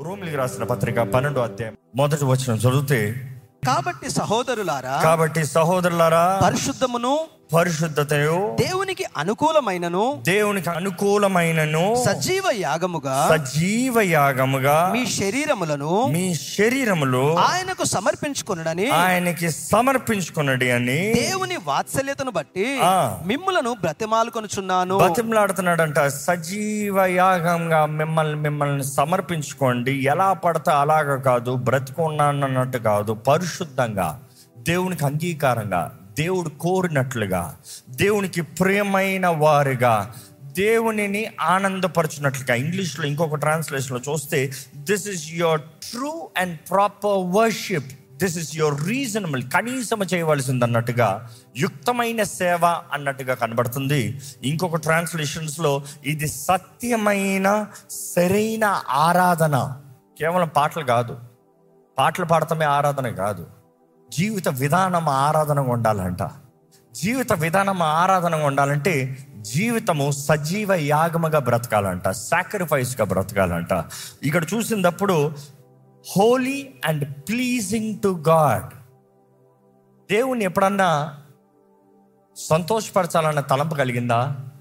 రూమిలికి రాసిన పత్రిక పన్నెండో అధ్యాయం మొదటి వచనం చదివితే కాబట్టి సహోదరులారా కాబట్టి సహోదరులారా పరిశుద్ధమును పరిశుద్ధతయు దేవునికి అనుకూలమైనను దేవునికి అనుకూలమైనను సజీవ యాగముగా సజీవ యాగముగా మీ శరీరములను మీ శరీరములు ఆయనకు సమర్పించుకొనుడని ఆయనకి సమర్పించుకున్నది అని దేవుని వాత్సల్యతను బట్టి ఆ. మిమ్ములను బ్రతిమాలుకొనుచున్నాను బతిమలాడుతున్నాడంట సజీవ యాగంగా మిమ్మల్ని మిమ్మల్ని సమర్పించుకోండి ఎలా పడితే అలాగ కాదు బ్రతికున్నానన్నట్టు కాదు పరిశుద్ధంగా దేవునికి అంగీకారంగా దేవుడు కోరినట్లుగా దేవునికి ప్రియమైన వారిగా దేవునిని ఆనందపరచున్నట్లుగా ఇంగ్లీష్లో ఇంకొక ట్రాన్స్లేషన్లో చూస్తే this is your true and proper worship this is your reasonable కనీసం చేయవలసింది అన్నట్టుగా యుక్తమైన సేవ అన్నట్టుగా కనబడుతుంది ఇంకొక ట్రాన్స్లేషన్స్లో ఇది సత్యమైన సరైన ఆరాధన కేవలం పాటలు కాదు పాటలు పాడటమే ఆరాధన కాదు జీవిత విధానం ఆరాధనగా ఉండాలంట జీవిత విధానం ఆరాధనగా ఉండాలంటే జీవితము సజీవ యాగముగా బ్రతకాలంట సాక్రిఫైస్గా బ్రతకాలంట ఇక్కడ చూసినప్పుడు holy and pleasing to God దేవుని ఎప్పుడన్నా సంతోషపరచాలనే తలంపు కలిగిందా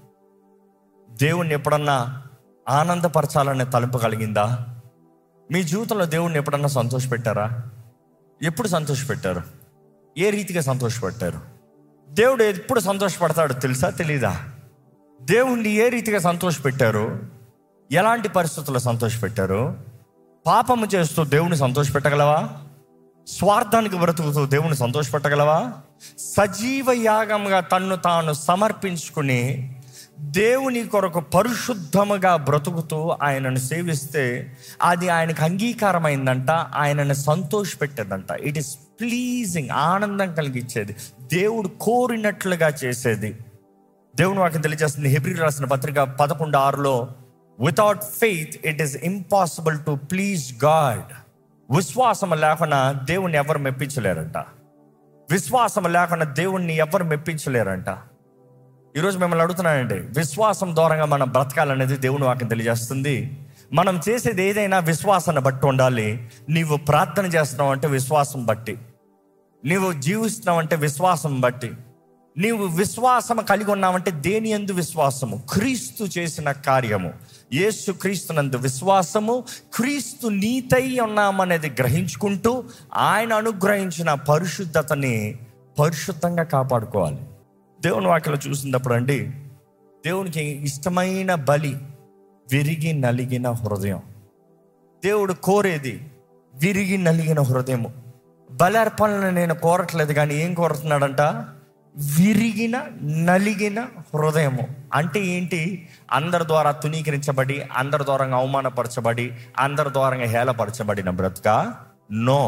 దేవుణ్ణి ఎప్పుడన్నా ఆనందపరచాలనే తలంపు కలిగిందా మీ జీవితంలో దేవుణ్ణి ఎప్పుడన్నా సంతోషపెట్టారా ఎప్పుడు సంతోషపెట్టారు ఏ రీతిగా సంతోషపెట్టారు దేవుడు ఎప్పుడు సంతోషపడతాడో తెలుసా తెలీదా దేవుణ్ణి ఏ రీతిగా సంతోషపెట్టారు ఎలాంటి పరిస్థితుల్లో సంతోషపెట్టారు పాపము చేస్తూ దేవుని సంతోషపెట్టగలవా స్వార్థానికి బ్రతుకుతూ దేవుని సంతోషపెట్టగలవా సజీవ యాగంగా తన్ను తాను సమర్పించుకుని దేవుని కొరకు పరిశుద్ధముగా బ్రతుకుతూ ఆయనను సేవిస్తే అది ఆయనకు అంగీకారమైందంట ఆయనను సంతోషపెట్టేదంట ఇట్ ఇస్ ప్లీజింగ్ ఆనందం కలిగించేది దేవుడు కోరినట్లుగా చేసేది దేవుని వాక్యం తెలియజేస్తుంది హెబ్రి రాసిన పత్రిక పదకొండు ఆరులో without faith it is impossible to please God విశ్వాసం లేకుండా దేవుణ్ణి ఎవరు మెప్పించలేరంట విశ్వాసం లేకుండా దేవుణ్ణి ఎవరు మెప్పించలేరంట ఈరోజు మిమ్మల్ని అడుగుతున్నానండి విశ్వాసం ద్వారంగా మనం బ్రతకాలనేది దేవుని వాక్యం తెలియజేస్తుంది మనం చేసేది ఏదైనా విశ్వాసాన్ని బట్టి ఉండాలి నీవు ప్రార్థన చేస్తున్నావు అంటే విశ్వాసం బట్టి నీవు జీవిస్తున్నావు అంటే విశ్వాసం బట్టి నీవు విశ్వాసం కలిగి ఉన్నావంటే దేని ఎందు విశ్వాసము క్రీస్తు చేసిన కార్యము యేసు క్రీస్తునందు విశ్వాసము క్రీస్తు నీతై ఉన్నామనేది గ్రహించుకుంటూ ఆయన అనుగ్రహించిన పరిశుద్ధతని పరిశుద్ధంగా కాపాడుకోవాలి దేవుని వాక్యలో చూసినప్పుడు అండి దేవునికి ఇష్టమైన బలి విరిగి నలిగిన హృదయం దేవుడు కోరేది విరిగి నలిగిన హృదయము బలార్పణలను నేను కోరట్లేదు కానీ ఏం కోరుతున్నాడంట విరిగిన నలిగిన హృదయము అంటే ఏంటి అందరి ద్వారా తునీకరించబడి అందరి ద్వారా అవమానపరచబడి అందరి ద్వారా హేళపరచబడిన బ్రతుక నో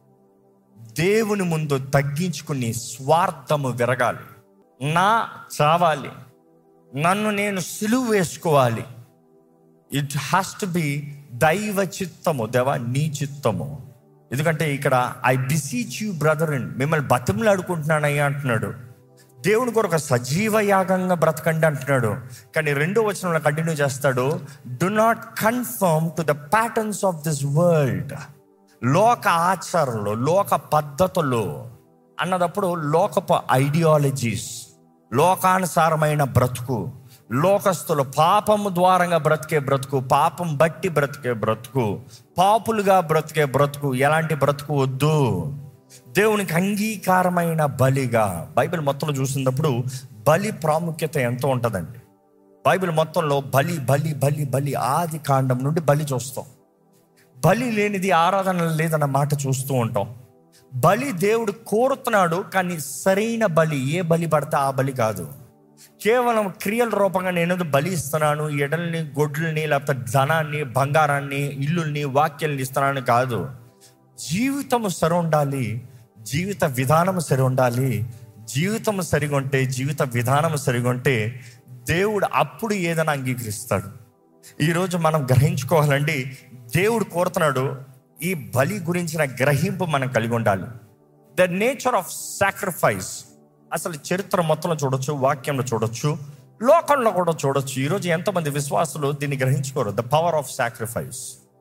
దేవుని ముందు తగ్గించుకుని స్వార్థము విరగాలి నా చావాలి నన్ను నేను సిలువ వేసుకోవాలి ఇట్ హ్యాస్ టు బి దైవ చిత్తము దేవా నీ చిత్తము ఎందుకంటే ఇక్కడ I beseech you brother and మిమ్మల్ని బతిమలాడుకుంటున్నానయ్యా అంటున్నాడు దేవుని కొరకు సజీవ యాగంగా బ్రతకండి అంటున్నాడు కానీ రెండో వచనంలో కంటిన్యూ చేస్తాడు do not conform to the patterns of this world లోక ఆచారంలో లోక పద్ధతులు అన్నదప్పుడు లోకపు ఐడియాలజీస్ లోకానుసారమైన బ్రతుకు లోకస్తుల పాపము ద్వారంగా బ్రతికే బ్రతుకు పాపం బట్టి బ్రతికే బ్రతుకు పాపులుగా బ్రతికే బ్రతుకు ఎలాంటి బ్రతుకు వద్దు దేవునికి అంగీకారమైన బలిగా బైబిల్ మొత్తంలో చూసినప్పుడు బలి ప్రాముఖ్యత ఎంతో ఉంటుందండి బైబిల్ మొత్తంలో బలి బలి బలి బలి ఆది కాండం నుండి బలి చూస్తాం బలి లేనిది ఆరాధన లేదన్న మాట చూస్తూ ఉంటాం బలి దేవుడు కోరుతున్నాడు కానీ సరైన బలి ఏ బలి పడితే ఆ బలి కాదు కేవలం క్రియల రూపంగా నేను బలి ఇస్తున్నాను ఎడల్ని గొడ్లని లేకపోతే ధనాన్ని బంగారాన్ని ఇల్లుల్ని వాక్యాలని ఇస్తున్నాను కాదు జీవితము సరి ఉండాలి జీవిత విధానము సరి ఉండాలి జీవితం సరిగా ఉంటే జీవిత విధానం సరిగా ఉంటే దేవుడు అప్పుడు ఏదైనా అంగీకరిస్తాడు ఈరోజు మనం గ్రహించుకోవాలండి దేవుడు కోరుతున్నాడు ఈ బలి గురించిన గ్రహింపు మనం కలిగి ఉండాలి ద నేచర్ ఆఫ్ సాక్రిఫైస్ అసలు చరిత్ర మొత్తంలో చూడొచ్చు వాక్యంలో చూడొచ్చు లోకంలో కూడా చూడొచ్చు ఈరోజు ఎంతమంది విశ్వాసులు దీన్ని గ్రహించుకోరు the power of sacrifice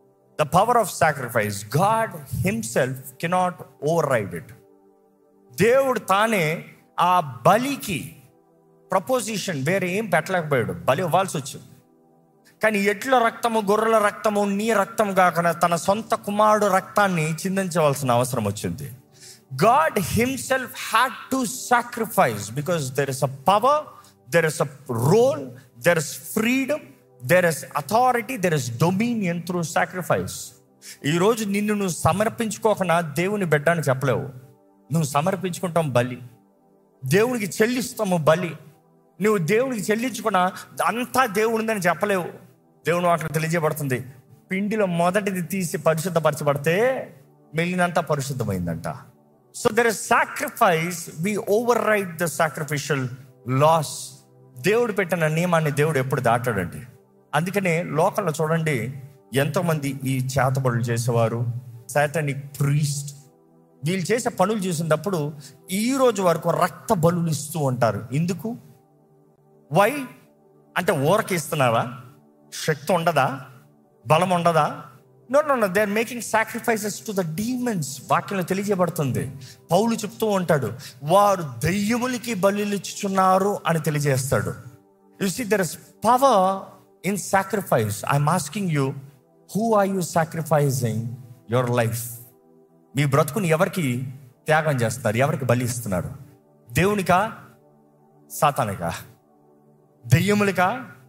the power of sacrifice God himself cannot override it దేవుడు తానే ఆ బలికి ప్రపోజిషన్ వేరే ఏం పెట్టలేకపోయాడు బలి ఇవ్వాల్సి వచ్చింది కానీ ఎట్ల రక్తము గొర్రెల రక్తము నీ రక్తం కాకుండా తన సొంత కుమారుడు రక్తాన్ని చిందించవలసిన అవసరం వచ్చింది God himself had to sacrifice because there is a power there is a role there is freedom there is authority there is dominion through sacrifice ఈరోజు నిన్ను నువ్వు సమర్పించుకోకుండా దేవుని బిడ్డ అని చెప్పలేవు నువ్వు సమర్పించుకుంటాం బలి దేవునికి చెల్లిస్తాము బలి నువ్వు దేవునికి చెల్లించుకున్న అంతా దేవుడిదని చెప్పలేవు దేవుని వాటిని తెలియజేయబడుతుంది పిండిలో మొదటిది తీసి పరిశుద్ధపరచబడితే మిగిలినంతా పరిశుద్ధమైందంట so there is sacrifice we overwrite the sacrificial laws దేవుడు పెట్టిన నియమాన్ని దేవుడు ఎప్పుడు దాటాడండి అందుకనే లోకంలో చూడండి ఎంతోమంది ఈ చేతబడులు చేసేవారు సాటనిక్ ప్రీస్ట్ వీళ్ళు చేసే పనులు చేసినప్పుడు ఈ రోజు వరకు రక్త బలులు ఇస్తూ ఉంటారు ఎందుకు వై అంటే ఊరకి ఇస్తున్నారా శక్తి ఉండదా బలం ఉండదా no no no they are making sacrifices to the demons వాక్యంలో తెలియజేయబడుతుంది పౌలు చెప్తూ ఉంటాడు వారు దెయ్యములకి బలులు ఇచ్చుచున్నారు అని తెలియజేస్తాడు you see there is power in sacrifice I'm asking you who are you sacrificing your life మీ బ్రతుకుని ఎవరికి త్యాగం చేస్తున్నారు ఎవరికి బలి ఇస్తున్నారు దేవునికా సాతానికా దెయ్యములకా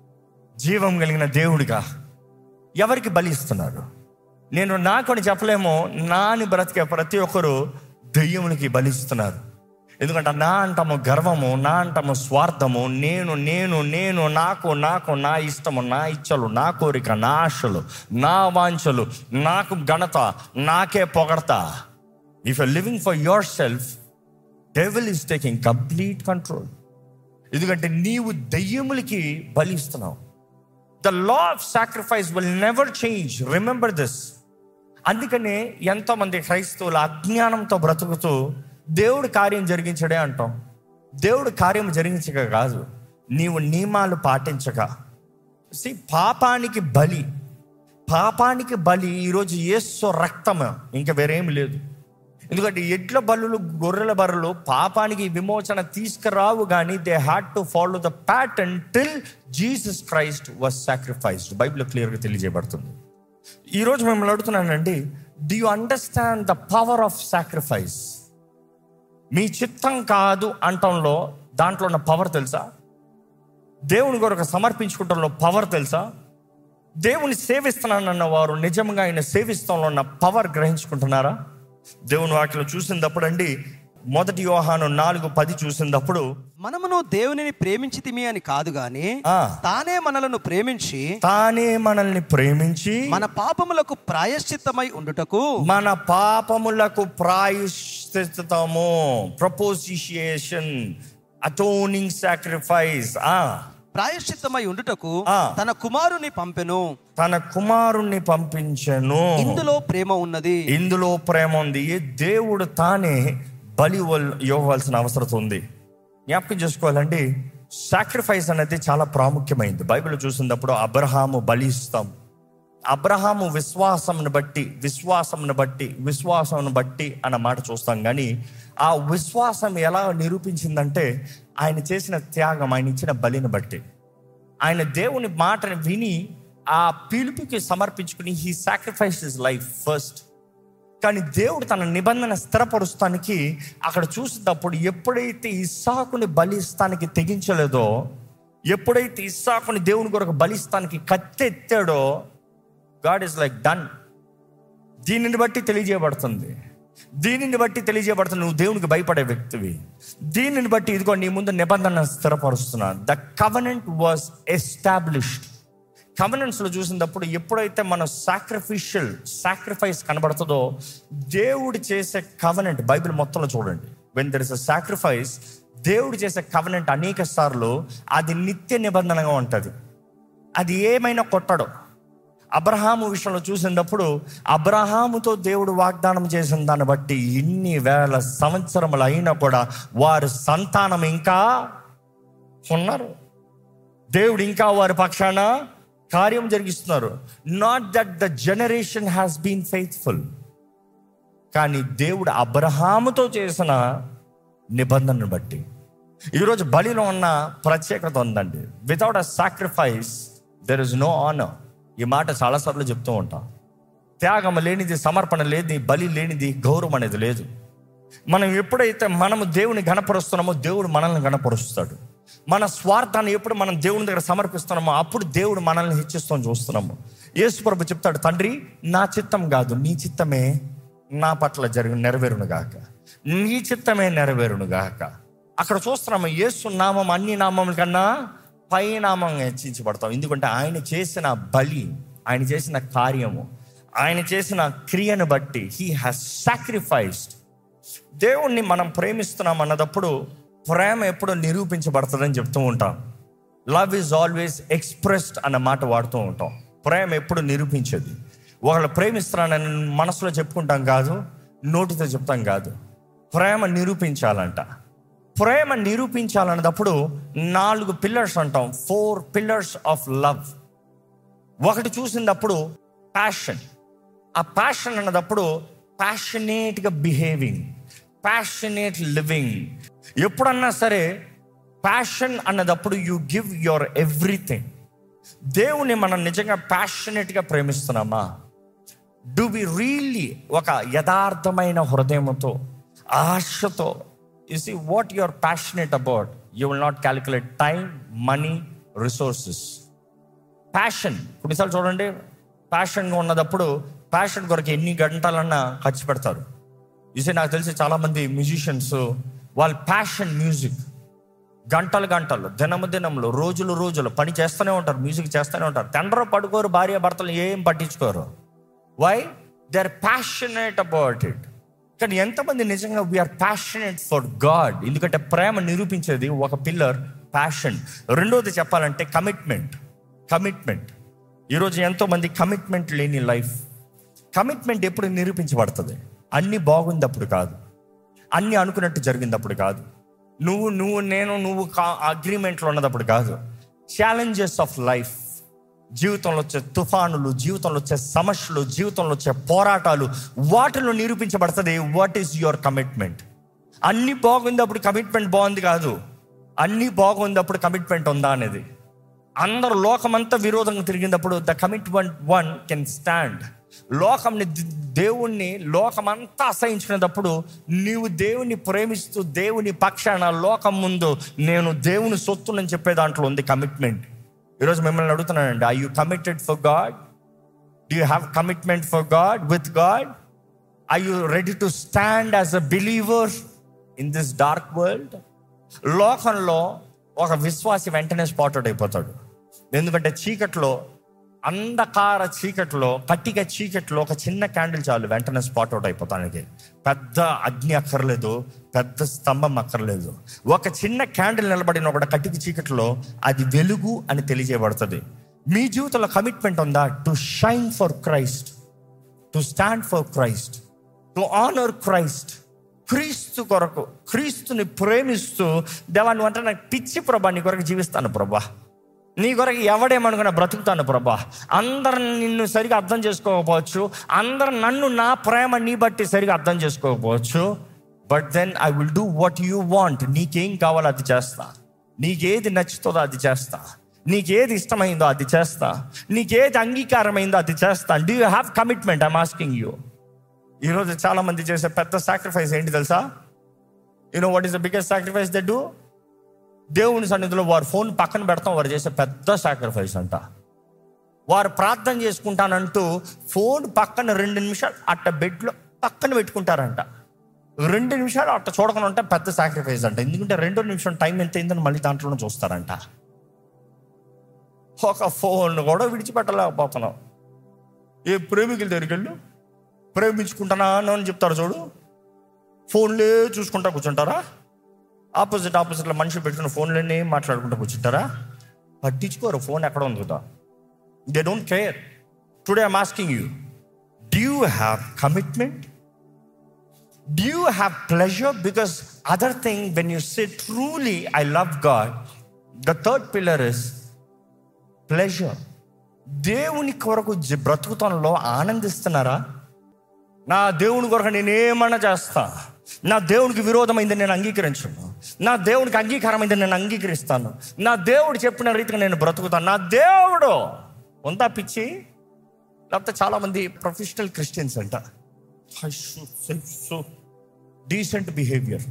జీవం కలిగిన దేవుడిగా ఎవరికి బలి ఇస్తున్నారు నేను నాకొని చెప్పలేమో నాని బ్రతికే ప్రతి ఒక్కరు దెయ్యములకి బలిస్తున్నారు ఎందుకంటే నా అంటాము గర్వము నా అంటాము స్వార్థము నేను నేను నేను నాకు నాకు నా ఇష్టము నా ఇచ్చలు నా కోరిక నా ఆశలు నా వాంఛలు నాకు ఘనత నాకే పొగడతా if you living for yourself devil is taking complete control ఎందుకంటే నీవు దెయ్యములకి బలిస్తున్నావు the law of sacrifice will never change remember this అందుకనే ఎంతోమంది క్రైస్తవులు అజ్ఞానంతో బ్రతుకుతూ దేవుడు కార్యం జరిగించడే అంటాం దేవుడు కార్యం జరిగించక కాదు నీవు నియమాలు పాటించక సి పాపానికి బలి పాపానికి బలి ఈరోజు ఏసో రక్తము ఇంకా వేరేమి లేదు ఎందుకంటే ఎడ్ల బలులు గొర్రెల బరులు పాపానికి విమోచన తీసుకురావు కానీ they had to follow the pattern till Jesus Christ was sacrificed Bible క్లియర్గా తెలియజేయబడుతుంది ఈరోజు మిమ్మల్ని అడుగుతున్నానండి do you understand the power of sacrifice మీ చిత్తం కాదు అంటంలో దాంట్లో ఉన్న పవర్ తెలుసా దేవుని కొరకు సమర్పించుకుంటంలో పవర్ తెలుసా దేవుని సేవిస్తున్నానన్న వారు నిజంగా ఆయన సేవిస్తంలో ఉన్న పవర్ గ్రహించుకుంటున్నారా దేవుని వాటిలో చూసినప్పుడు అండి మొదటి యోహాను నాలుగు పది చూసినప్పుడు మనమును దేవునిని ప్రేమించితిమి అని కాదు గాని ఆ. తానే మనలను ప్రేమించి తానే మనల్ని ప్రేమించి మన పాపములకు ప్రాయశ్చిత్తమై ఉండుటకు మన పాపములకు ప్రాయశ్చితము ప్రపోజిషియేషన్ అటోనింగ్ సాక్రిఫైస్ ఆ ప్రాయశ్చిత్తమై ఉండుటకు ఆ. తన కుమారుని పంపెను తన కుమారుణ్ణి పంపించను ఇందులో ప్రేమ ఉన్నది ఇందులో ప్రేమ ఉంది ఈ దేవుడు తానే బలి ఇవ్వల్- ఇవ్వవలసిన అవసరం ఉంది జ్ఞాపకం చేసుకోవాలండి సాక్రిఫైస్ అనేది చాలా ప్రాముఖ్యమైంది బైబిల్ చూసినప్పుడు అబ్రహాము బలి ఇస్తాం అబ్రహాము విశ్వాసంను బట్టి విశ్వాసంను బట్టి విశ్వాసంను బట్టి అన్న మాట చూస్తాం కానీ ఆ విశ్వాసం ఎలా నిరూపించిందంటే ఆయన చేసిన త్యాగం ఆయన ఇచ్చిన బలిని బట్టి ఆయన దేవుని మాటని విని ఆ పిలుపుకి సమర్పించుకుని he sacrifice his life first కానీ దేవుడు తన నిబంధన స్థిరపరుస్తానికి అక్కడ చూసినప్పుడు ఎప్పుడైతే ఇస్సాకుని బలిస్తానికి తెగించలేదో ఎప్పుడైతే ఇస్సాకుని దేవుని కొరకు బలిస్తానికి కత్తెత్తాడో గాడ్ ఇస్ లైక్ డన్ దీనిని బట్టి తెలియజేయబడుతుంది దీనిని బట్టి తెలియజేయబడుతుంది నువ్వు దేవునికి భయపడే వ్యక్తివి దీనిని బట్టి ఇదిగో నీ ముందు నిబంధన స్థిరపరుస్తున్నా ద కవనెంట్ వాజ్ ఎస్టాబ్లిష్డ్ కవనెంట్స్లో చూసినప్పుడు ఎప్పుడైతే మన సాక్రిఫిషియల్ సాక్రిఫైస్ కనబడుతుందో దేవుడు చేసే కవనెంట్ బైబిల్ మొత్తంలో చూడండి when there is a sacrifice దేవుడు చేసే కవనెంట్ అనేక సార్లు అది నిత్య నిబంధనగా ఉంటుంది అది ఏమైనా కొట్టడు అబ్రహాము విషయంలో చూసినప్పుడు అబ్రహాముతో దేవుడు వాగ్దానం చేసిన దాన్ని బట్టి ఇన్ని వేల సంవత్సరములు అయినా కూడా వారి సంతానం ఇంకా ఉన్నారు దేవుడు ఇంకా వారి పక్షాన కార్యం జరిగిస్తున్నారు not that the generation has been faithful కానీ దేవుడు అబ్రహాముతో చేసిన నిబంధనను బట్టి ఈరోజు బలిలో ఉన్న ప్రత్యేకత ఉందండి without a sacrifice there is no honour ఈ మాట చాలాసార్లు చెప్తూ ఉంటాం త్యాగం లేనిది సమర్పణ లేనిది బలి లేనిది గౌరవం అనేది లేదు మనం ఎప్పుడైతే మనము దేవుని గణపరుస్తున్నామో దేవుడు మనల్ని గణపరుస్తాడు మన స్వార్థాన్ని ఎప్పుడు మనం దేవుని దగ్గర సమర్పిస్తున్నామో అప్పుడు దేవుడు మనల్ని హెచ్చిస్తాం చూస్తున్నాము యేసు ప్రభు చెప్తాడు తండ్రి నా చిత్తం కాదు నీ చిత్తమే నా పట్ల జరిగి నెరవేరును గాక నీ చిత్తమే నెరవేరును గాక అక్కడ చూస్తున్నాము యేసు నామం అన్ని నామముల కన్నా పై నామం హెచ్చించబడతాం ఎందుకంటే ఆయన చేసిన బలి ఆయన చేసిన కార్యము ఆయన చేసిన క్రియను బట్టి హీ హాస్ సాక్రిఫైస్డ్ దేవుణ్ణి మనం ప్రేమిస్తున్నాం అన్నదప్పుడు ప్రేమ ఎప్పుడో నిరూపించబడుతుందని చెప్తూ ఉంటాం లవ్ ఈజ్ ఆల్వేస్ ఎక్స్ప్రెస్డ్ అన్న మాట వాడుతూ ఉంటాం ప్రేమ ఎప్పుడు నిరూపించేది ఒకళ్ళు ప్రేమిస్తున్నానని మనసులో చెప్పుకుంటాం కాదు నోటితో చెప్తాం కాదు ప్రేమ నిరూపించాలంట ప్రేమ నిరూపించాలన్నప్పుడు నాలుగు పిల్లర్స్ అంటాం ఫోర్ పిల్లర్స్ ఆఫ్ లవ్ ఒకటి చూసినప్పుడు ప్యాషన్ ఆ ప్యాషన్ అన్నదప్పుడు ప్యాషనేట్గా బిహేవింగ్ ప్యాషనేట్ లివింగ్ ఎప్పుడన్నా సరే ప్యాషన్ అన్నదప్పుడు యు గివ్ యువర్ ఎవ్రీథింగ్ దేవుని మనం నిజంగా ప్యాషనేట్గా ప్రేమిస్తున్నామా డు బి రియల్లీ ఒక యథార్థమైన హృదయంతో ఆశతో you see what you are passionate about you will not calculate time money resources passion కొన్నిసార్లు చూడండి ప్యాషన్గా ఉన్నదప్పుడు ప్యాషన్ కొరకు ఎన్ని గంటలన్నా ఖర్చు పెడతారు ఇసే నాకు తెలిసి చాలామంది మ్యూజిషియన్స్ వాళ్ళ ప్యాషన్ మ్యూజిక్ గంటలు గంటలు దినము దినములు రోజులు రోజులు పని చేస్తూనే ఉంటారు మ్యూజిక్ చేస్తూనే ఉంటారు తండ్రి పడుకోరు భార్య భర్తలు ఏం పట్టించుకోరు why they are passionate about it కానీ ఎంతమంది నిజంగా వీఆర్ ప్యాషనేట్ ఫర్ గాడ్ ఎందుకంటే ప్రేమ నిరూపించేది ఒక పిల్లర్ ప్యాషన్ రెండోది చెప్పాలంటే కమిట్మెంట్ కమిట్మెంట్ ఈరోజు ఎంతో మంది కమిట్మెంట్ లేని లైఫ్ కమిట్మెంట్ ఎప్పుడు నిరూపించబడుతుంది అన్ని బాగుందప్పుడు కాదు అన్ని అనుకున్నట్టు జరిగినప్పుడు కాదు నువ్వు నువ్వు నేను నువ్వు అగ్రిమెంట్లో ఉన్నదప్పుడు కాదు ఛాలెంజెస్ ఆఫ్ లైఫ్ జీవితంలో వచ్చే తుఫానులు జీవితంలో వచ్చే సమస్యలు జీవితంలో వచ్చే పోరాటాలు వాటిలో నిరూపించబడుతుంది వాట్ ఈస్ యువర్ కమిట్మెంట్ అన్ని బాగుందప్పుడు కమిట్మెంట్ బాగుంది కాదు అన్ని బాగుందప్పుడు కమిట్మెంట్ ఉందా అనేది అందరు లోకమంతా విరోధంగా తిరిగినప్పుడు the commitment one can stand లోకంని ది- దేవుణ్ణి లోకమంతా అసహించినప్పుడు నీవు దేవుని ప్రేమిస్తూ దేవుని పక్షాన లోకం ముందు నేను దేవుని సొత్తునని చెప్పే దాంట్లో ఉంది కమిట్మెంట్ ఈరోజు మిమ్మల్ని అడుగుతున్నానండి are you committed for God do you have commitment for God with God are you ready to stand as a believer in this dark world లోకంలో ఒక విశ్వాసి వెంటనే స్పాటెడ్ అయిపోతాడు ఎందుకంటే చీకట్లో అంధకార చీకట్లో కట్టిక చీకట్లో ఒక చిన్న క్యాండిల్ చాలు వెంటనే స్పాట్ అవుట్ అయిపోతానికి పెద్ద అగ్ని అక్కర్లేదు పెద్ద స్తంభం అక్కర్లేదు ఒక చిన్న క్యాండిల్ నిలబడిన ఒక కట్టిక చీకట్లో అది వెలుగు అని తెలియజేయబడుతుంది మీ జీవితంలో కమిట్మెంట్ ఉందా to shine for Christ to stand for Christ to honour Christ క్రీస్తు కొరకు క్రీస్తుని ప్రేమిస్తూ దేవా నువ్వు అంటే నాకు పిచ్చి ప్రభా నీ కొరకు జీవిస్తాను ప్రభా నీ కొరకు ఎవడేమనుకున్నా బ్రతుకుతాను ప్రభా అందరు నిన్ను సరిగా అర్థం చేసుకోకపోవచ్చు అందరు నన్ను నా ప్రేమ నీ బట్టి సరిగా అర్థం చేసుకోకపోవచ్చు but then I will do what you want నీకేం కావాలో అది చేస్తా నీకేది నచ్చుతుందో అది చేస్తా నీకేది ఇష్టమైందో అది చేస్తా నీకేది అంగీకారమైందో అది చేస్తా do you have commitment I'm asking you ఈరోజు చాలా మంది చేసే పెద్ద సాక్రిఫైస్ ఏంటి తెలుసా you know what is the biggest sacrifice the do దేవుని సన్నిధిలో వారు ఫోన్ పక్కన పెడతాం వారు చేసే పెద్ద సాక్రిఫైస్ అంట వారు ప్రార్థన చేసుకుంటానంటూ ఫోన్ పక్కన రెండు నిమిషాలు అట్ట బెడ్లో పక్కన పెట్టుకుంటారంట రెండు నిమిషాలు అట్ట చూడకుండా ఉంటే పెద్ద సాక్రిఫైస్ అంట ఎందుకంటే రెండో నిమిషం టైం ఎంత అయిందని మళ్ళీ దాంట్లోనే చూస్తారంట ఒక ఫోన్ కూడా విడిచిపెట్టలేకపోతున్నాం ఏ ప్రేమికుల దగ్గరికి వెళ్ళు ప్రేమించుకుంటానా అని చెప్తారు చూడు ఫోన్లే చూసుకుంటా కూర్చుంటారా ఆపోజిట్ ఆపోజిట్లో మనిషి పెట్టుకున్న ఫోన్లోనే మాట్లాడుకుంటూ కూర్చుంటారా పట్టించుకోరు ఫోన్ ఎక్కడ ఉంది కదా they don't care today I'm asking you do you have commitment do you have pleasure because other thing when you say truly I love God the third pillar is pleasure దేవుని కొరకు జ- బ్రతుకుతంలో ఆనందిస్తున్నారా నా దేవుని కొరకు నేను ఏమన్నా చేస్తా నా దేవునికి విరోధమైంది నేను అంగీకరించను నా దేవునికి అంగీకారమైంది నేను అంగీకరిస్తాను నా దేవుడు చెప్పిన రీతిగా నేను బ్రతుకుతాను నా దేవుడు ఉందా పిచ్చి లేకపోతే చాలామంది ప్రొఫెషనల్ క్రిస్టియన్స్ అంట డీసెంట్ బిహేవియర్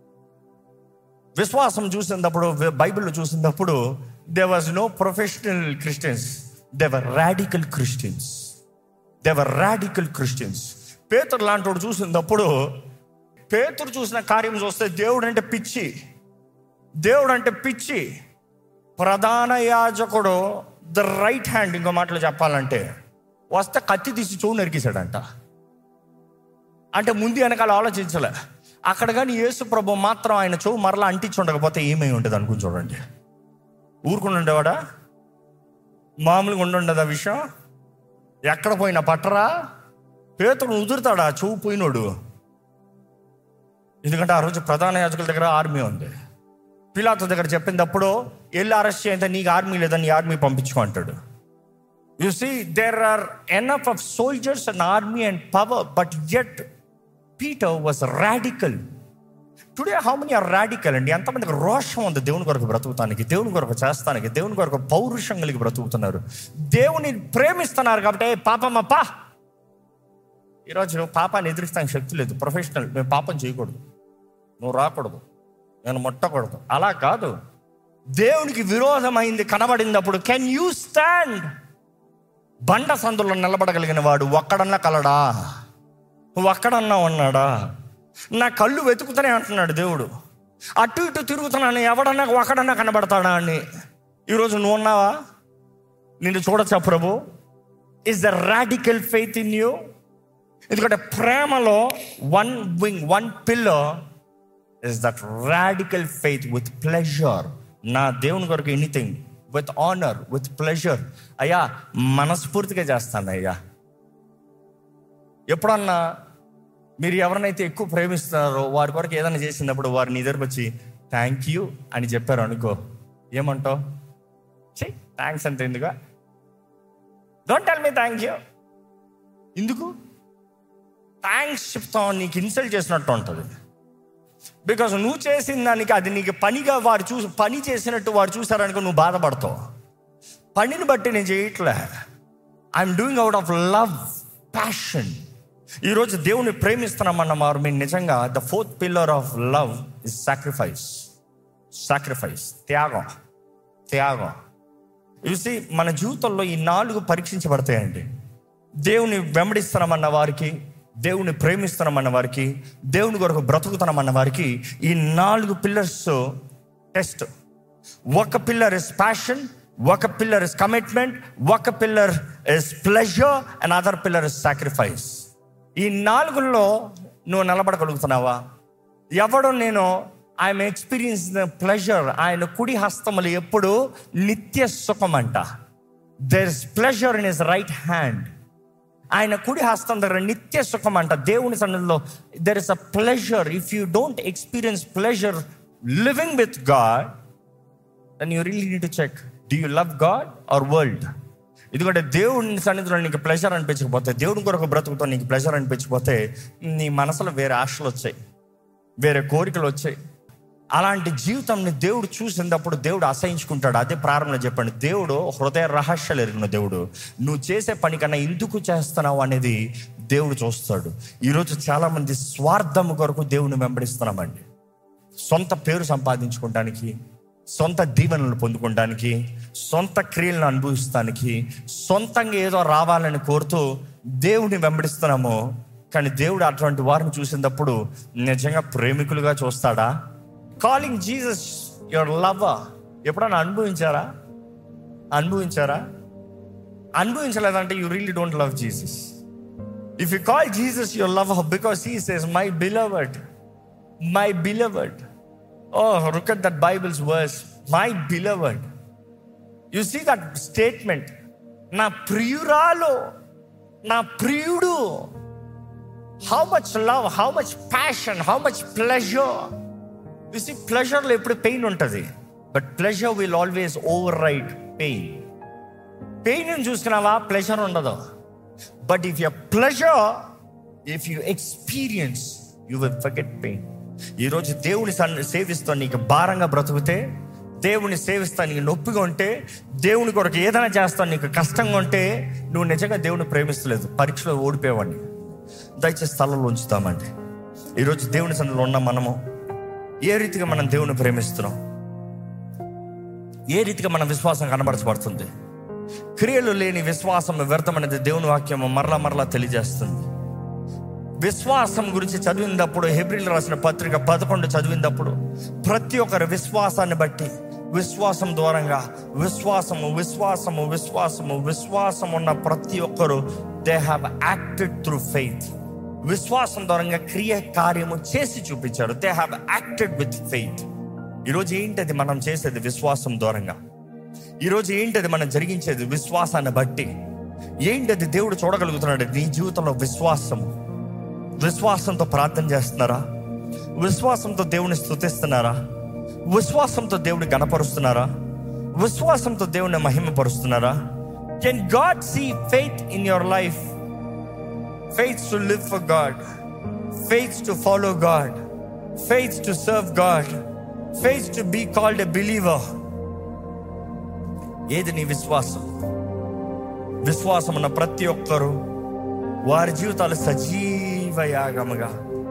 విశ్వాసం చూసినప్పుడు బైబిల్ చూసినప్పుడు they was no professional Christians they were radical Christians they were radical Christians పేతురు లాంటి వాడు చూసినప్పుడు పేతురు చూసిన కార్యం చూస్తే దేవుడు అంటే పిచ్చి దేవుడు అంటే పిచ్చి ప్రధాన యాజకుడు ద రైట్ హ్యాండ్ ఇంకో మాటలు చెప్పాలంటే వస్తే కత్తి తీసి చెవు నరికేశాడంట అంటే ముందు వెనకాల ఆలోచించలే అక్కడ కానీ యేసు ప్రభు మాత్రం ఆయన చెవు మరలా అంటించి ఉండకపోతే ఏమై ఉంటుంది అనుకుని చూడండి ఊరుకుని ఉండేవాడా మామూలుగా ఉండుండదు ఆ విషయం ఎక్కడ పోయినా పట్టరా పేతుడు ఉదురుతాడా చెవు పోయినోడు ఎందుకంటే ఆ రోజు ప్రధాన యాజకుల దగ్గర ఆర్మీ ఉంది పిలాతు దగ్గర చెప్పినప్పుడు వెళ్ళి అరెస్ట్ చేయంత నీకు ఆర్మీ లేదని ఆర్మీ పంపించుకో అంటాడు you see there are enough of soldiers and army and power but yet Peter was radical today how many are radical అండి ఎంతమందికి రోషం ఉంది దేవుని కొరకు బ్రతుకుతానికి దేవుని కొరకు చేస్తానికి దేవుని కొరకు పౌరుషం కలిగి బ్రతుకుతున్నారు దేవుని ప్రేమిస్తున్నారు కాబట్టి "ఏ పాపమ్మ పా ఈరోజు పాపాన్ని ఎదిరిస్తానికి శక్తి లేదు ప్రొఫెషనల్ మేము పాపం చేయకూడదు నువ్వు రాకూడదు నేను ముట్టకూడదు అలా కాదు దేవునికి విరోధమైంది కనబడినప్పుడు కెన్ యూ స్టాండ్ బండ సందులో నిలబడగలిగిన వాడు ఒక్కడన్నా కలడా ఒక్కడన్నా ఉన్నాడా నా కళ్ళు వెతుకుతూనే అంటున్నాడు దేవుడు అటు ఇటు తిరుగుతున్నాను ఎవడన్నా ఒకడన్నా కనబడతాడా అని ఈరోజు నువ్వు ఉన్నావా నిన్ను చూడచ్చా ప్రభు is the radical faith in you ఎందుకంటే ప్రేమలో one wing one pillar is that radical faith with pleasure నా దేవుని కొరకు anything with honour with pleasure అయ్యా మనస్ఫూర్తిగా చేస్తాను అయ్యా ఎప్పుడన్నా మీరు ఎవరినైతే ఎక్కువ ప్రేమిస్తున్నారో వారి కొరకు ఏదైనా చేసినప్పుడు వారిని ఎదురుకొచ్చి థ్యాంక్ యూ అని చెప్పారు అనుకో ఏమంటావు చెయ్యి థ్యాంక్స్ అంటే ఎందుకు don't tell me thank you ఎందుకు థ్యాంక్స్ చెప్తాం నీకు ఇన్సల్ట్ చేసినట్టు ఉంటుంది బికాస్ నువ్వు చేసిన దానికి అది నీకు పనిగా వారు చూసి పని చేసినట్టు వారు చూసారనుకో నువ్వు బాధపడతావు పనిని బట్టి నేను చేయట్లే I'm doing out of love passion ఈరోజు దేవుని ప్రేమిస్తున్నామన్న వారు మీరు నిజంగా the fourth pillar of love is sacrifice sacrifice త్యాగం త్యాగం చూసి మన జీవితంలో ఈ నాలుగు పరీక్షించబడతాయండి దేవుని వెంబడిస్తున్నామన్న వారికి దేవుని ప్రేమిస్తున్నామన్న వారికి దేవుని కొరకు బ్రతుకుతున్నామన్న వారికి ఈ నాలుగు పిల్లర్స్ టెస్ట్ ఒక పిల్లర్ ఇస్ ప్యాషన్ ఒక పిల్లర్ ఇస్ కమిట్మెంట్ ఒక pillar is pleasure and other pillar is sacrifice ఈ నాలుగులో నువ్వు నిలబడగలుగుతున్నావా ఎవడు నేను ఐఎమ్ ఎక్స్పీరియన్స్ ద ప్లెజర్ ఆయన కుడి హస్తములు ఎప్పుడు నిత్య సుఖం అంట there is pleasure in is right hand ఆయన కుడి హస్తం దగ్గర నిత్య సుఖం అంట దేవుని సన్నిధిలో there is a pleasure if you don't experience pleasure living with God then you really need to check do you love God or world ఎందుకంటే దేవుని సన్నిధిలో నీకు ప్లెజర్ అనిపించకపోతే దేవుని కొరకు బ్రతుకుతో నీకు ప్లెజర్ అనిపించకపోతే నీ మనసులో వేరే ఆశలు వచ్చాయి వేరే కోరికలు వచ్చాయి అలాంటి జీవితంని దేవుడు చూసినప్పుడు దేవుడు అసహించుకుంటాడు అదే ప్రారంభంలో చెప్పండి దేవుడు హృదయ రహస్యాలు ఎరిగిన దేవుడు నువ్వు చేసే పని కన్నా ఎందుకు చేస్తున్నావు అనేది దేవుడు చూస్తాడు ఈరోజు చాలామంది స్వార్థం కొరకు దేవుని వెంబడిస్తున్నామండి సొంత పేరు సంపాదించుకోవడానికి సొంత దీవెనలు పొందుకోవడానికి సొంత క్రియలను అనుభవిస్తానికి సొంతంగా ఏదో రావాలని కోరుతూ దేవుని వెంబడిస్తున్నాము కానీ దేవుడు అటువంటి వారిని చూసినప్పుడు నిజంగా ప్రేమికులుగా చూస్తాడా కాలింగ్ జీసస్ యువర్ లవర్ ఎప్పుడన్నా అనుభవించారా అనుభవించారా అనుభవించలేదంటే you really don't love Jesus if you call Jesus your lover because he says my beloved my beloved oh look at that Bible's verse my beloved you see that statement నా ప్రియురాలు నా ప్రియుడు how much love how much passion how much pleasure you see ప్లెజర్లో ఎప్పుడు pain ఉంటుంది but pleasure will always override pain pain చూసుకున్నావా pleasure ఉండదు but if your pleasure if you experience you will forget pain ఈరోజు దేవుని sun సేవిస్తూ నీకు భారంగా బ్రతుకుతే దేవుని సేవిస్తా నీకు నొప్పిగా ఉంటే దేవుని కొరకు ఏదైనా చేస్తాను నీకు కష్టంగా ఉంటే నువ్వు నిజంగా దేవుని ప్రేమిస్తలేదు పరీక్షలో ఓడిపోయేవాడిని దయచేసి స్థలంలో ఉంచుతామండి ఈరోజు దేవుని సన్నిధిలో ఉన్న మనము ఏ రీతిగా మనం దేవుని ప్రేమిస్తున్నాం ఏ రీతిగా మన విశ్వాసం కనబరచబడుతుంది క్రియలు లేని విశ్వాసం వ్యర్థం అనేది దేవుని వాక్యం మరలా మరలా తెలియజేస్తుంది విశ్వాసం గురించి చదివినప్పుడు హెబ్రిల్ రాసిన పత్రిక పదకొండు చదివినప్పుడు ప్రతి ఒక్కరి విశ్వాసాన్ని బట్టి విశ్వాసం ద్వారంగా విశ్వాసము విశ్వాసము విశ్వాసము విశ్వాసం ఉన్న ప్రతి ఒక్కరు they have acted through faith విశ్వాసం ద్వారంగా క్రియ కార్యము చేసి చూపించారు they have acted with faith ఈరోజు ఏంటది మనం చేసేది విశ్వాసం ద్వారంగా ఈరోజు ఏంటది మనం జరిగించేది విశ్వాసాన్ని బట్టి ఏంటది దేవుడు చూడగలుగుతున్నాడు నీ జీవితంలో విశ్వాసము విశ్వాసంతో ప్రార్థన చేస్తున్నారా విశ్వాసంతో దేవుని స్తుతిస్తున్నారా విశ్వాసంతో దేవుని గణపరుస్తున్నారా విశ్వాసంతో దేవుని మహిమపరుస్తున్నారా can God see faith in your life faith to live for God faith to follow God faith to serve God faith to be called a believer ఏది నీ విశ్వాసం విశ్వాసం ఉన్న ప్రతి ఒక్కరూ వారి జీవితాలు సజీవ యాగముగా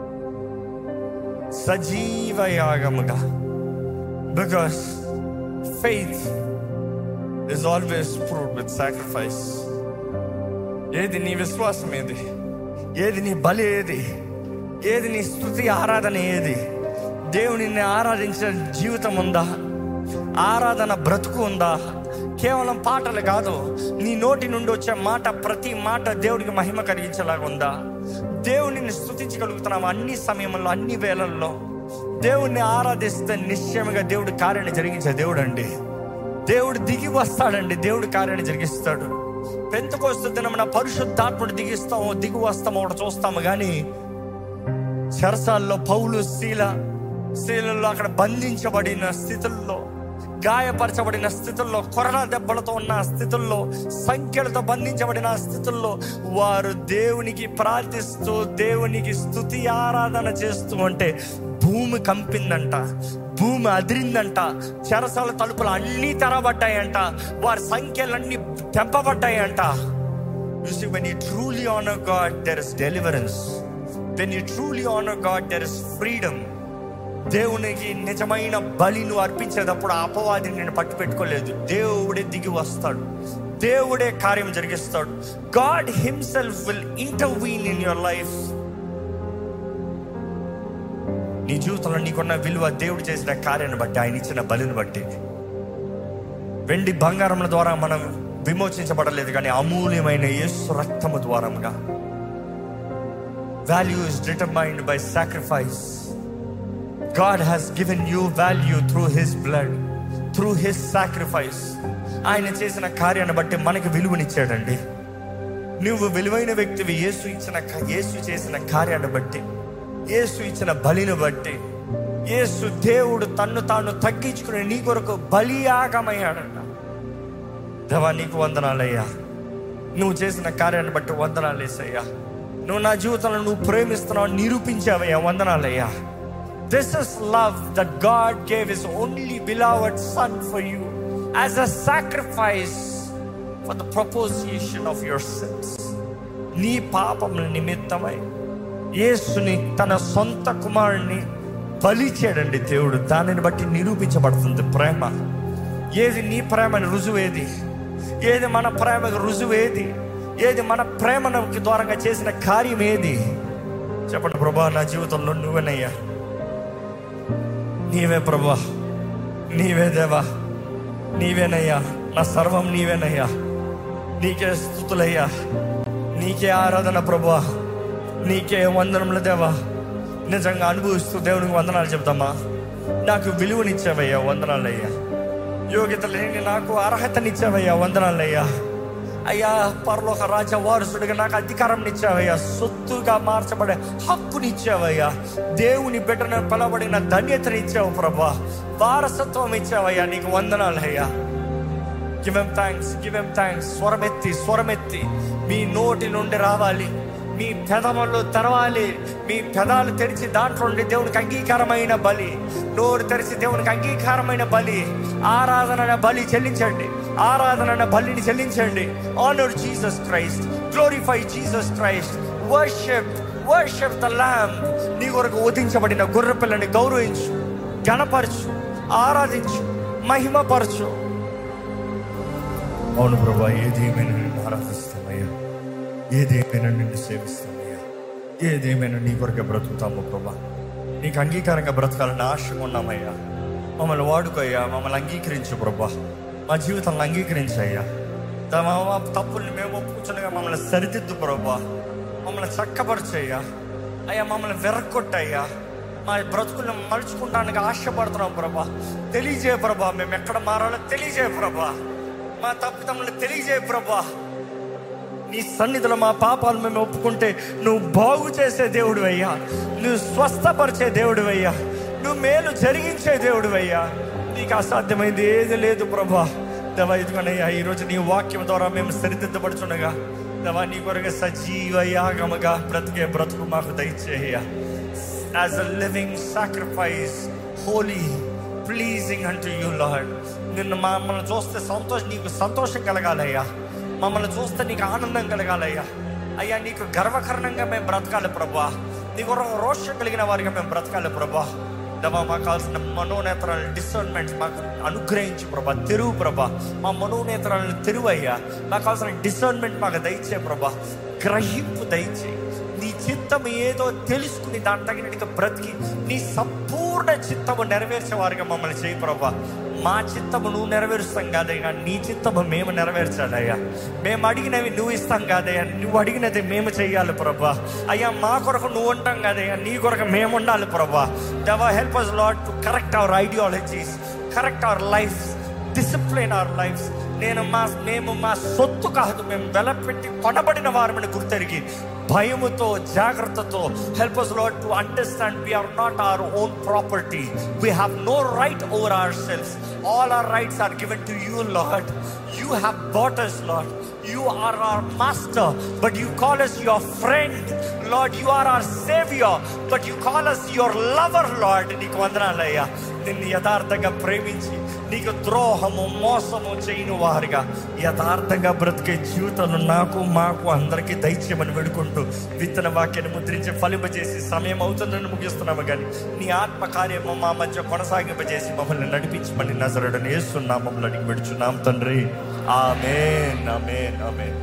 సజీవ యాగముగా because faith is always prove with sacrifice ఏది నీ విశ్వాసం ఏది ఏది నీ బలి ఏది ఏది నీ స్థుతి ఆరాధన ఏది దేవునిని ఆరాధించిన జీవితం ఉందా ఆరాధన బ్రతుకు ఉందా కేవలం పాటలు కాదు నీ నోటి నుండి వచ్చే మాట ప్రతి మాట దేవుడికి మహిమ కలిగించేలాగా ఉందా దేవునిని స్థుతించగలుగుతున్నాము అన్ని సమయంలో అన్ని వేళల్లో దేవుణ్ణి ఆరాధిస్తే నిశ్చయముగా దేవుడి కార్యాన్ని జరిగించే దేవుడు అండి దేవుడు దిగి వస్తాడండి దేవుడి కార్యాన్ని జరిగిస్తాడు పెంతకొస్తు దినమున పరిశుద్ధాత్ముడు దిగిస్తాము దిగి వస్తాము ఒకటి చూస్తాము కానీ చెరసాల్లో పౌలు శీల శీలలో అక్కడ బంధించబడిన స్థితుల్లో గాయపరచబడిన స్థితుల్లో కొరడా దెబ్బలతో ఉన్న స్థితుల్లో సంఖ్యలతో బంధించబడిన స్థితుల్లో వారు దేవునికి ప్రార్థిస్తూ దేవునికి స్తుతి ఆరాధన చేస్తూ ఉంటే భూమి కంపిందంట భూమి అదిరిందంట చెరసాల తలుపులు అన్నీ తెరబడ్డాయంట వారి సంఖ్యలన్నీ తెంపబడ్డాయంట You see, when you truly honor God, there is deliverance. When you truly honor God, there is freedom. దేవునికి నిజమైన బలి నువ్వు అర్పించేటప్పుడు ఆ అపవాదిని నేను పట్టు పెట్టుకోలేదు దేవుడే దిగి వస్తాడు దేవుడే కార్యం జరిగిస్తాడు God himself will intervene in your life నీ జీవితంలో నీకున్న విలువ దేవుడు చేసిన కార్యాన్ని బట్టి ఆయన ఇచ్చిన బలిని బట్టి వెండి బంగారముల ద్వారా మనం విమోచించబడలేదు కానీ అమూల్యమైన యేసు రక్తము ద్వారముగా value is determined by sacrifice God has given you value through his blood through his sacrifice ఆయన చేసిన కార్యాన్ని బట్టి మనకి విలువనిచ్చాడండి నువ్వు విలువైన వ్యక్తివి యేసు ఇచ్చిన యేసు చేసిన కార్యాన్ని బట్టి యేసు ఇచ్చిన బలిని బట్టి యేసు దేవుడు తన్ను తాను తగ్గించుకుని నీ కొరకు బలియాగమయ్యాడంట దేవా నీకు వందనాలయ్యా నువ్వు చేసిన కార్యాన్ని బట్టి వందనాలు వేసయ్యా నువ్వు నా జీవితంలో నువ్వు ప్రేమిస్తున్నావు నిరూపించావయ్యా వందనాలయ్యా this is love that God gave his only beloved son for you as a sacrifice for the proposition of your sins నీ పాపముల నిమిత్తమై యేసుని తన సొంత కుమారుణ్ణి బలిచాడండి దేవుడు దానిని బట్టి నిరూపించబడుతుంది ప్రేమ ఏది నీ ప్రేమని రుజువేది ఏది మన ప్రేమకు రుజువేది ఏది మన ప్రేమకి ద్వారంగా చేసిన కార్యం ఏది చెప్పండి ప్రభా నా జీవితంలో నువ్వేనయ్యా నీవే ప్రభా నీవే దేవా నీవేనయ్యా నా సర్వం నీవేనయ్యా నీకే స్థుతులయ్యా నీకే ఆరాధన ప్రభా నీకే వందనముల దేవా నిజంగా అనుభవిస్తూ దేవునికి వందనాలు చెప్తామా నాకు విలువనిచ్చావయ్యా వందనాలయ్యా యోగ్యత లేని నాకు అర్హతనిచ్చావయ్యా వందనాలయ్యా అయ్యా పరలోక రాజ వారసుడిగా నాకు అధికారం ఇచ్చావయ్యా సొత్తుగా మార్చబడే హక్కునిచ్చావయ్యా దేవుని బిడ్డను పిలబడిన ధన్యతనిచ్చావు ప్రభా వారసత్వం ఇచ్చావయ్యా నీకు వందనాలయ్యా give em thanks give em thanks స్వరమెత్తి స్వరమెత్తి మీ నోటి నుండి రావాలి మీ పెదములు తెరవాలి మీ పెదాలు తెరిచి దాంట్లో నుండి దేవునికి అంగీకారమైన బలి నోరు తెరిచి దేవునికి అంగీకారమైన బలి ఆరాధన అనే బలి చెల్లించండి ఆరాధన అనే బలిని చెల్లించండి honour Jesus Christ glorify Jesus Christ worship worship the lamb నీ కొరకు ఉదించబడిన గొర్రె పిల్లని గౌరవించు గణపరచు ఆరాధించు మహిమపరచు అవును ప్రభా ఏదేమైనా నిన్ను ఆరాధిస్తామయ్యా ఏదేమైనా నిన్ను సేవిస్తామయ్యా ఏదేమైనా నీ కొరకే బ్రతుకుతాము ప్రభా నీకు అంగీకారంగా బ్రతకాలని ఆశగా ఉన్నామయ్యా మమ్మల్ని వాడుకోయ్యా మమ్మల్ని అంగీకరించు ప్రభా మా జీవితాలను అంగీకరించయ్యా త- మా మా తప్పుల్ని మేము ఒప్పుకుంటున్నాగా మమ్మల్ని సరిదిద్దు ప్రభా మమ్మల్ని చక్కపరచయ్యా అయ్యా మమ్మల్ని వెరగొట్టయ్యా మా బ్రతుకులను మలుచుకుంటానికి ఆశపడుతున్నాం ప్రభా తెలియజేయ ప్రభా మేము ఎక్కడ మారాలో తెలియజేయ ప్రభా మా తప్పుదమ్ములు తెలియజేయ ప్రభా నీ సన్నిధిలో మా పాపాలు మేము ఒప్పుకుంటే నువ్వు బాగు చేసే దేవుడు అయ్యా నువ్వు స్వస్థపరిచే దేవుడు అయ్యా నువ్వు మేలు జరిగించే దేవుడు అయ్యా నీకు అసాధ్యమైంది ఏది లేదు ప్రభా దేవా ఇదిగోనయ్యా ఈరోజు నీ వాక్యం ద్వారా మేము సరిదిద్దపడుచుండగా దేవా నీ కొరగా సజీవ యాగముగా బ్రతికే బ్రతుకు మాకు దయచేయ as a living sacrifice holy pleasing అంటూ యూ లార్డ్ నిన్ను మమ్మల్ని చూస్తే సంతోషం నీకు సంతోషం కలగాలయ్యా మమ్మల్ని చూస్తే నీకు ఆనందం కలగాలయ్యా అయ్యా నీకు గర్వకారణంగా మేము బ్రతకాలి ప్రభా నీకు రోషం కలిగిన వారిగా మేము బ్రతకాలి ప్రభా దవా మాకు కావాల్సిన మనోనేత్రాలను డిసర్న్మెంట్ మాకు అనుగ్రహించు ప్రభా తెరువు ప్రభా మా మనోనేత్రాలను తెరువయ్యా మాకు కావాల్సిన డిసర్న్మెంట్ మాకు దయచే ప్రభా గ్రహింపు దయచేయి నీ చిత్తం ఏదో తెలుసుకుని దాని తగినట్టుగా బ్రతికి నీ సంపూర్ణ చిత్తము నెరవేర్చే వారిగా మమ్మల్ని చేయి ప్రభా మా చిత్తము నువ్వు నెరవేరుస్తాం కాదయ్యా నీ చిత్తము మేము నెరవేర్చాలయ్యా మేము అడిగినవి నువ్వు ఇస్తాం కాదయ్యా నువ్వు అడిగినది మేము చెయ్యాలి ప్రభా అయ్యా మా కొరకు నువ్వు ఉంటాం కాదయ్యా నీ కొరకు మేము ఉండాలి ప్రభా దవా help us lot to correct our ideologies correct our life discipline our lives నేను మా మేము మా సొత్తు కాదు మేము వెలపెట్టి కొనబడిన వారిని గుర్తెరిగి భయముతో జాగ్రత్తతో help us lot to understand we are not our own property we have no right over our selves all our rights are given to you Lord you have bought us Lord you are our master but you call us your friend Lord you are our saviour but you call us your lover Lord నీకు వందనాలయ్యా నిన్ను యథార్థంగా ప్రేమించి నీకు ద్రోహము మోసము చేయని వారిగా యథార్థంగా బ్రతికే జీవితంలో నాకు మాకు అందరికీ దైత్యమని వేడుకుంటూ విత్తన వాక్యాన్ని ముద్రించి ఫలింపజేసి సమయం అవుతుందని ముగిస్తున్నాము కానీ నీ ఆత్మ కార్యము మా మధ్య కొనసాగింపజేసి మమ్మల్ని నడిపించమని నజరడని వేస్తున్నాం మమ్మల్ని అడిగి పెడుచున్నాం తండ్రి ఆమెన్ ఆమెన్ ఆమెన్